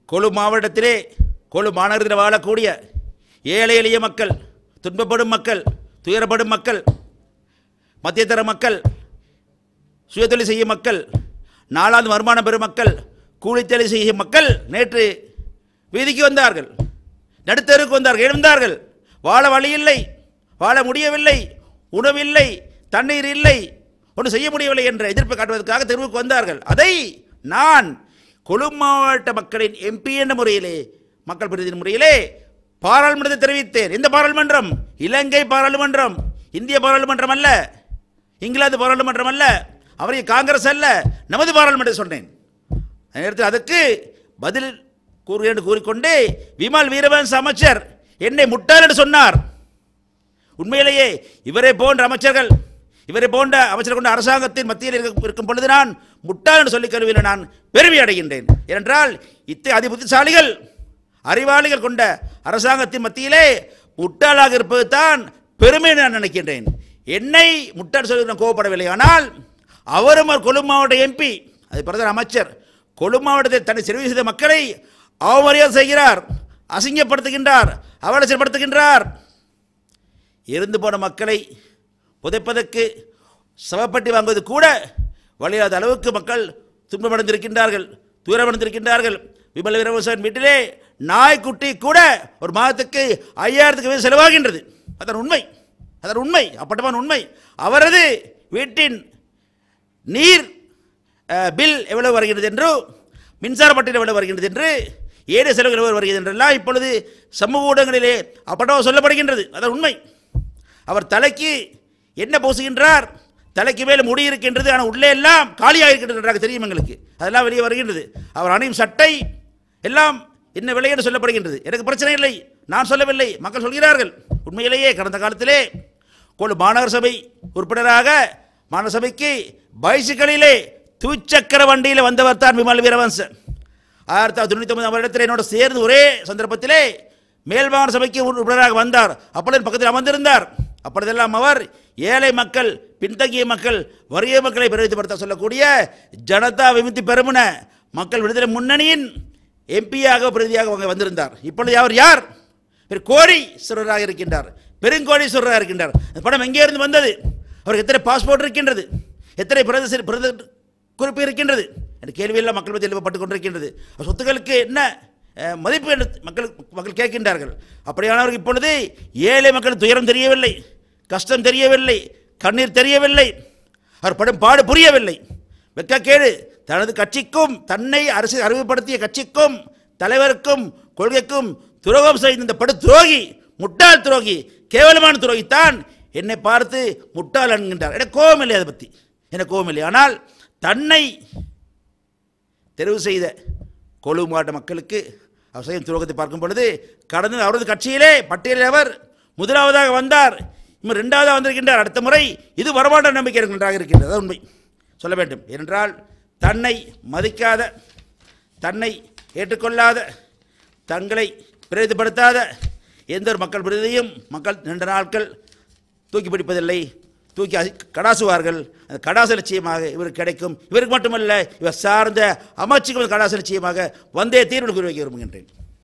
கொழு மாவட்டத்திலே கொழு மாநகரத்தில் வாழக்கூடிய ஏழை எளிய மக்கள் துன்பப்படும் மக்கள் துயரப்படும் மக்கள் மத்தியதர மக்கள் சுயதொழில் செய்யும் மக்கள் நாலாவது வருமானம் பெறும் மக்கள் கூலித்தொழில் செய்யும் மக்கள் நேற்று வீதிக்கு வந்தார்கள் நடுத்தருக்கு வந்தார்கள் எழுந்தார்கள் வாழ வழி இல்லை வாழ முடியவில்லை உணவில்லை தண்ணீர் இல்லை ஒன்று செய்ய முடியவில்லை என்ற எதிர்ப்பை காட்டுவதற்காக தெருவுக்கு வந்தார்கள் அதை நான் கொழு மாவட்ட மக்களின் எம்பி என்ற முறையிலே மக்கள் பிரதிநிதி முறையிலே பாராளுமன்றத்தை தெரிவித்தேன் இந்த பாராளுமன்றம் இலங்கை பாராளுமன்றம் இந்திய பாராளுமன்றம் அல்ல இங்கிலாந்து பாராளுமன்றம் அல்ல அவரை காங்கிரஸ் அல்ல நமது பாராளுமன்றம் சொன்னேன் அந்த நேரத்தில் அதற்கு பதில் கூறுகிறேன் என்று கூறிக்கொண்டு விமல் வீரவன்ஸ் அமைச்சர் என்னை முட்டாள் என்று சொன்னார் உண்மையிலேயே இவரை போன்ற அமைச்சர்கள் இவரை போன்ற அமைச்சர் கொண்ட அரசாங்கத்தின் மத்தியில் இருக்க- இருக்கும் பொழுது நான் முட்டாள் என்று சொல்லிக் கருவியில் நான் பெருமை அடைகின்றேன் ஏனென்றால் இத்தனை அதிபுத்திசாலிகள் அறிவாளிகள் கொண்ட அரசாங்கத்தின் மத்தியிலே முட்டாளாக இருப்பது தான் பெருமை என்று நான் நினைக்கின்றேன் என்னை முட்டாள் சொல்லி நான் கோவப்படவில்லை ஆனால் அவரும் ஒரு கொழு மாவட்ட எம்பி அது பிரதமர் அமைச்சர் கொழு மாவட்டத்தை தன்னை தெரிவு செய்த மக்களை அவமரியாதை செய்கிறார் அசிங்கப்படுத்துகின்றார் அவலட்சப்படுத்துகின்றார் இருந்து போன மக்களை புதைப்பதற்கு சவப்பட்டி வாங்குவது கூட வழியாத அளவுக்கு மக்கள் துன்பமடைந்திருக்கின்றார்கள் துயரமடைந்திருக்கின்றார்கள் விமல் வீரவசன் வீட்டிலே நாய்க்குட்டி கூட ஒரு மாதத்துக்கு ஐயாயிரத்துக்கு மேல் செலவாகின்றது அதன் உண்மை அதன் உண்மை அப்பட்டமான உண்மை அவரது வீட்டின் நீர் அஹ், பில் எவ்வளவு வருகிறது என்று மின்சார பட்டியல் எவ்வளவு வருகின்றது என்று ஏழை செலவுகள் எவ்வளவு வருகிறது என்றெல்லாம் இப்பொழுது சமூக ஊடகங்களிலே அப்பட்டமாக சொல்லப்படுகின்றது அதன் உண்மை அவர் தலைக்கு என்ன பூசுகின்றார் தலைக்கு மேலே முடி இருக்கின்றது ஆனால் உள்ளே எல்லாம் காலியாக இருக்கின்றது நன்றாக தெரியும் எங்களுக்கு அதெல்லாம் வெளியே வருகின்றது அவர் அணியும் சட்டை எல்லாம் என்ன விலை என்று சொல்லப்படுகின்றது எனக்கு பிரச்சனை இல்லை நான் சொல்லவில்லை மக்கள் சொல்கிறார்கள் உண்மையிலேயே கடந்த காலத்திலே கொழு மாநகர சபை உறுப்பினராக மாநகர சபைக்கு பைசிக்கலிலே துச்சக்கர வண்டியில் வந்தவர் தான் விமல் வீரவன்சன் ஆயிரத்தி தொள்ளாயிரத்தி தொண்ணூற்றி ஒன்பதாம் வருடத்தில் என்னோட சேர்ந்து ஒரே சந்தர்ப்பத்திலே மேல்மாகாண சபைக்கு உறுப்பினராக வந்தார் அப்பொழுது என் பக்கத்தில் அமர்ந்திருந்தார் அப்பொழுதெல்லாம் அவர் ஏழை மக்கள் பின்தங்கிய மக்கள் வறிய மக்களை பிரதிபடுத்த சொல்லக்கூடிய ஜனதா விமுக்தி பெருமுன மக்கள் விடுதலை முன்னணியின் எம்பியாக பிரதியாக அவங்க வந்திருந்தார் இப்பொழுது அவர் யார் பெரு கோடீஸ்வரராக இருக்கின்றார் பெருங்கோடீஸ்வரராக இருக்கின்றார் அந்த படம் எங்கே இருந்து வந்தது அவருக்கு எத்தனை பாஸ்போர்ட் இருக்கின்றது எத்தனை பிரதேச பிரத குறிப்பு இருக்கின்றது என்ற கேள்வியெல்லாம் மக்கள் மத்தியில் எழுப்பப்பட்டு கொண்டிருக்கின்றது அவர் சொத்துக்களுக்கு என்ன அஹ், மதிப்பு என்று மக்கள் மக்கள் கேட்கின்றார்கள் அப்படியானவருக்கு இப்பொழுது ஏழை மக்கள் துயரம் தெரியவில்லை கஷ்டம் தெரியவில்லை கண்ணீர் தெரியவில்லை அவர் படும் பாடு புரியவில்லை வெட்கக்கேடு தனது கட்சிக்கும் தன்னை அரசு அறிவுப்படுத்திய கட்சிக்கும் தலைவருக்கும் கொள்கைக்கும் துரோகம் செய்த இந்த படு துரோகி முட்டாள் துரோகி கேவலமான துரோகித்தான் என்னை பார்த்து முட்டாள் என்கின்றார் எனக்கு கோபம் இல்லை அதை பற்றி எனக்கு கோபம் இல்லை ஆனால் தன்னை தெரிவு செய்த கொழு மாவட்ட மக்களுக்கு அவர் செய்யும் துரோகத்தை பார்க்கும் பொழுது கடந்த அவரது கட்சியிலே பட்டியலில் அவர் முதலாவதாக வந்தார் இன்னும் ரெண்டாவதாக வந்திருக்கின்றார் அடுத்த முறை இது வரமாட்ட நம்பிக்கை இருக்கின்றாக இருக்கின்றது அது உண்மை சொல்ல வேண்டும் ஏனென்றால் தன்னை மதிக்காத தன்னை ஏற்றுக்கொள்ளாத தங்களை பிரதிபடுத்தாத எந்த ஒரு மக்கள் பிரதியும் மக்கள் நீண்ட நாட்கள் தூக்கி பிடிப்பதில்லை தூக்கி அசி கடாசுவார்கள் அந்த கடாச லட்சியமாக இவருக்கு கிடைக்கும் இவருக்கு மட்டுமல்ல இவர் சார்ந்த அமைச்சுக்கு கடாச லட்சியமாக வந்தே தீர்வு கூறி வைக்க விரும்புகின்றேன்